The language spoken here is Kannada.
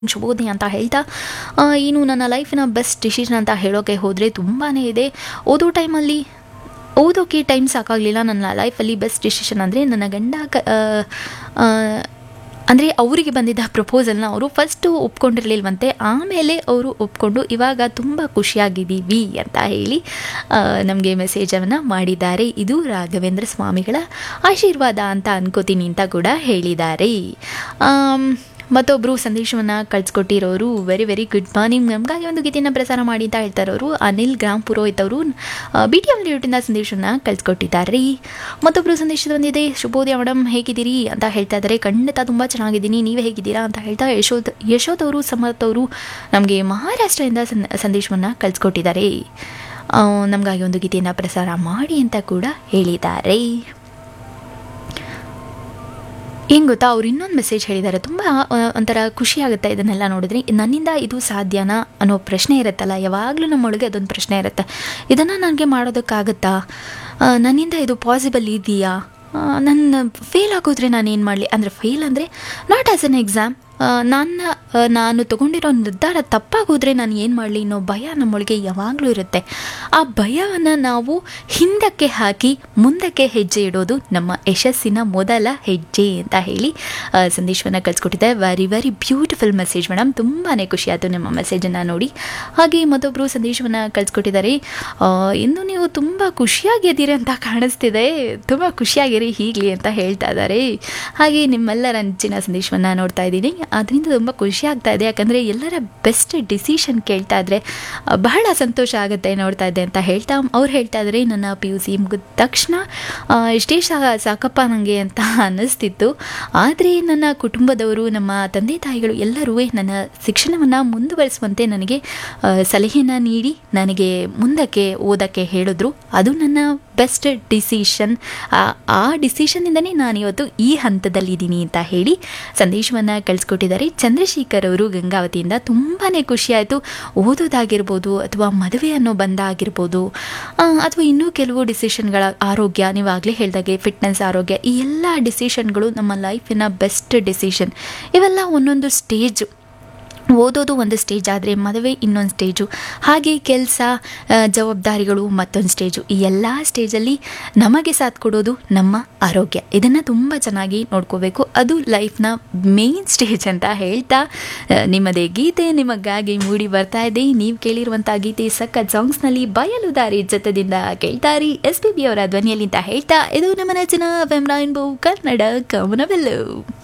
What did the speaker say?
ಶುಭೋದಯ ಅಂತ ಹೇಳ್ತಾ ಆ, ಏನು ನನ್ನ ಲೈಫಿನ ಬೆಸ್ಟ್ ಡಿಸಿಷನ್ ಅಂತ ಹೇಳೋಕೆ ಹೋದರೆ ತುಂಬಾ ಇದೆ ಓದೋ ಟೈಮಲ್ಲಿ ಓದೋಕೆ ಟೈಮ್ ಸಾಕಾಗಲಿಲ್ಲ ನನ್ನ ಲೈಫಲ್ಲಿ ಬೆಸ್ಟ್ ಡಿಸಿಷನ್ ಅಂದರೆ ನನ್ನ ಗಂಡ ಕ ಅಂದರೆ ಅವರಿಗೆ ಬಂದಿದ್ದ ಪ್ರಪೋಸಲ್ನ ಅವರು ಫಸ್ಟು ಒಪ್ಕೊಂಡಿರಲಿಲ್ವಂತೆ ಆಮೇಲೆ ಅವರು ಒಪ್ಕೊಂಡು ಇವಾಗ ತುಂಬ ಖುಷಿಯಾಗಿದ್ದೀವಿ ಅಂತ ಹೇಳಿ ನಮಗೆ ಮೆಸೇಜನ್ನು ಮಾಡಿದ್ದಾರೆ ಇದು ರಾಘವೇಂದ್ರ ಸ್ವಾಮಿಗಳ ಆಶೀರ್ವಾದ ಅಂತ ಅನ್ಕೋತೀನಿ ಅಂತ ಕೂಡ ಹೇಳಿದ್ದಾರೆ ಆಮ್, ಮತ್ತೊಬ್ಬರು ಸಂದೇಶವನ್ನು ಕಳಿಸ್ಕೊಟ್ಟಿರೋರು ವೆರಿ ವೆರಿ ಗುಡ್ ಮಾರ್ನಿಂಗ್ ನಮಗಾಗಿ ಒಂದು ಗೀತೆಯನ್ನು ಪ್ರಸಾರ ಮಾಡಿ ಅಂತ ಹೇಳ್ತಾರವರು ಅನಿಲ್ ಗ್ರಾಮ್ ಪುರೋಹಿತ್ ಅವರು ಬಿ ಟಿ ಎಮ್ ರೇಟಿಂದ ಸಂದೇಶವನ್ನು ಕಳಿಸ್ಕೊಟ್ಟಿದ್ದಾರೆ ಮತ್ತೊಬ್ಬರು ಸಂದೇಶ ಬಂದಿದೆ ಶುಭೋದಯ ಮೇಡಮ್ ಹೇಗಿದ್ದೀರಿ ಅಂತ ಹೇಳ್ತಾ ಇದ್ದಾರೆ ಖಂಡಿತ ತುಂಬ ಚೆನ್ನಾಗಿದ್ದೀನಿ ನೀವೇ ಹೇಗಿದ್ದೀರಾ ಅಂತ ಹೇಳ್ತಾ ಯಶೋದ್ ಯಶೋದ್ ಅವರು ಸಮರ್ಥ್ ಅವರು ನಮಗೆ ಮಹಾರಾಷ್ಟ್ರದಿಂದ ಸಂ ಸಂದೇಶವನ್ನು ಕಳಿಸ್ಕೊಟ್ಟಿದ್ದಾರೆ ಆ, ನಮಗಾಗಿ ಒಂದು ಗೀತೆಯನ್ನು ಪ್ರಸಾರ ಮಾಡಿ ಅಂತ ಕೂಡ ಹೇಳಿದ್ದಾರೆ ಏನು ಗೊತ್ತಾ ಅವ್ರು ಇನ್ನೊಂದು ಮೆಸೇಜ್ ಹೇಳಿದ್ದಾರೆ ತುಂಬ ಆ, ಒಂಥರ ಖುಷಿ ಆಗುತ್ತೆ ಇದನ್ನೆಲ್ಲ ನೋಡಿದ್ರೆ ನನ್ನಿಂದ ಇದು ಸಾಧ್ಯನಾ ಅನ್ನೋ ಪ್ರಶ್ನೆ ಇರುತ್ತಲ್ಲ ಯಾವಾಗಲೂ ನಮ್ಮೊಳಗೆ ಅದೊಂದು ಪ್ರಶ್ನೆ ಇರುತ್ತೆ ಇದನ್ನು ನನಗೆ ಮಾಡೋದಕ್ಕಾಗತ್ತಾ ಆ, ನನ್ನಿಂದ ಇದು ಪಾಸಿಬಲ್ ಇದೆಯಾ ಆ, ನನ್ನ ಫೇಲ್ ಆಗೋದ್ರೆ ನಾನು ಏನು ಮಾಡಲಿ ಅಂದರೆ ಫೇಲ್ ಅಂದರೆ ನಾಟ್ ಆ್ಯಸ್ ಅನ್ ಎಕ್ಸಾಮ್ ನನ್ನ ಆ, ನಾನು ತಗೊಂಡಿರೋ ನಿರ್ಧಾರ ತಪ್ಪಾಗೋದ್ರೆ ನಾನು ಏನು ಮಾಡಲಿ ಅನ್ನೋ ಭಯ ನಮ್ಮೊಳಗೆ ಯಾವಾಗಲೂ ಇರುತ್ತೆ ಆ ಭಯವನ್ನು ನಾವು ಹಿಂದಕ್ಕೆ ಹಾಕಿ ಮುಂದಕ್ಕೆ ಹೆಜ್ಜೆ ಇಡೋದು ನಮ್ಮ ಯಶಸ್ಸಿನ ಮೊದಲ ಹೆಜ್ಜೆ ಅಂತ ಹೇಳಿ ಸಂದೇಶವನ್ನು ಕಳಿಸ್ಕೊಟ್ಟಿದ್ದೆ very very beautiful message madam ತುಂಬಾ ಖುಷಿ ಆಯಿತು ನಿಮ್ಮ ಮೆಸೇಜನ್ನು ನೋಡಿ ಹಾಗೆ ಮತ್ತೊಬ್ಬರು ಸಂದೇಶವನ್ನು ಕಳಿಸ್ಕೊಟ್ಟಿದ್ದಾರೆ ಆ, ಇನ್ನು ನೀವು ತುಂಬ ಖುಷಿಯಾಗಿದ್ದೀರಿ ಅಂತ ಕಾಣಿಸ್ತಿದೆ ತುಂಬ ಖುಷಿಯಾಗಿರಿ ಹೀಗಲಿ ಅಂತ ಹೇಳ್ತಾ ಇದ್ದಾರೆ ಹಾಗೆ ನಿಮ್ಮೆಲ್ಲರ ನೆಚ್ಚಿನ ಸಂದೇಶವನ್ನು ನೋಡ್ತಾ ಇದ್ದೀನಿ ಅದರಿಂದ ತುಂಬ ಖುಷಿ ಆಗ್ತಾ ಇದೆ ಯಾಕಂದರೆ ಎಲ್ಲರ ಬೆಸ್ಟ್ ಡಿಸಿಷನ್ ಕೇಳ್ತಾ ಇದ್ರೆ ಆ, ಬಹಳ ಸಂತೋಷ ಆಗುತ್ತೆ ನೋಡ್ತಾ ಇದ್ದೆ ಅಂತ ಹೇಳ್ತಾ ಅವ್ರು ಹೇಳ್ತಾ ಇದ್ದಾರೆ ನನ್ನ ಪಿ ಯು ಸಿ ಮುಗಿದ ತಕ್ಷಣ ಆ, ಇಷ್ಟೇ ಸಾ ಸಾಕಪ್ಪ ನನಗೆ ಅಂತ ಅನ್ನಿಸ್ತಿತ್ತು ಆದರೆ ನನ್ನ ಕುಟುಂಬದವರು ನಮ್ಮ ತಂದೆ ತಾಯಿಗಳು ಎಲ್ಲರೂ ನನ್ನ ಶಿಕ್ಷಣವನ್ನು ಮುಂದುವರಿಸುವಂತೆ ನನಗೆ ಆ, ಸಲಹೆನ ನೀಡಿ ನನಗೆ ಮುಂದಕ್ಕೆ ಓದಕ್ಕೆ ಹೇಳಿದ್ರು ಅದು ನನ್ನ ಬೆಸ್ಟ್ ಡಿಸಿಷನ್ ಆ ಡಿಸಿಷನ್ನಿಂದನೇ ನಾನು ಇವತ್ತು ಈ ಹಂತದಲ್ಲಿದ್ದೀನಿ ಅಂತ ಹೇಳಿ ಸಂದೇಶವನ್ನು ಕಳಿಸ್ಕೊಟ್ಟಿದ್ದಾರೆ ಚಂದ್ರಶೇಖರ್ ಅವರು ಗಂಗಾವತಿಯಿಂದ ತುಂಬಾ ಖುಷಿಯಾಯಿತು ಓದೋದಾಗಿರ್ಬೋದು ಅಥವಾ ಮದುವೆ ಅನ್ನೋ ಬಂದ ಆಗಿರ್ಬೋದು ಆ, ಅಥವಾ ಇನ್ನೂ ಕೆಲವು ಡಿಸಿಷನ್ಗಳ ಆರೋಗ್ಯ ನೀವಾಗಲೇ ಹೇಳಿದಾಗೆ ಫಿಟ್ನೆಸ್ ಆರೋಗ್ಯ ಈ ಎಲ್ಲ ಡಿಸಿಷನ್ಗಳು ನಮ್ಮ ಲೈಫಿನ ಬೆಸ್ಟ್ ಡಿಸಿಷನ್ ಇವೆಲ್ಲ ಒಂದೊಂದು ಸ್ಟೇಜ್ ಓದೋದು ಒಂದು ಸ್ಟೇಜ್ ಆದರೆ ಮದುವೆ ಇನ್ನೊಂದು ಸ್ಟೇಜು ಹಾಗೆ ಕೆಲಸ ಜವಾಬ್ದಾರಿಗಳು ಮತ್ತೊಂದು ಸ್ಟೇಜು ಈ ಎಲ್ಲ ಸ್ಟೇಜಲ್ಲಿ ನಮಗೆ ಸಾಥ್ ಕೊಡೋದು ನಮ್ಮ ಆರೋಗ್ಯ ಇದನ್ನು ತುಂಬ ಚೆನ್ನಾಗಿ ನೋಡ್ಕೋಬೇಕು ಅದು ಲೈಫ್ನ ಮೇನ್ ಸ್ಟೇಜ್ ಅಂತ ಹೇಳ್ತಾ ಆ, ನಿಮ್ಮದೇ ಗೀತೆ ನಿಮಗಾಗಿ ಮೂಡಿ ಬರ್ತಾ ಇದೆ ನೀವು ಕೇಳಿರುವಂಥ ಗೀತೆ ಸಖತ್ ಸಾಂಗ್ಸ್ನಲ್ಲಿ ಬಯಲು ದಾರಿ ಜೊತೆದಿಂದ ಕೇಳ್ತಾರಿ ಎಸ್ ಪಿ ಬಿ ಅವರ ಧ್ವನಿಯಲ್ಲಿ ಅಂತ ಹೇಳ್ತಾ ಇದು ನಮ್ಮ ನೆಚ್ಚಿನ ಫೆಮ್ರಾಯಿನ್ ಬೋ ಕನ್ನಡ ಕಮನವೆಲ್ಲು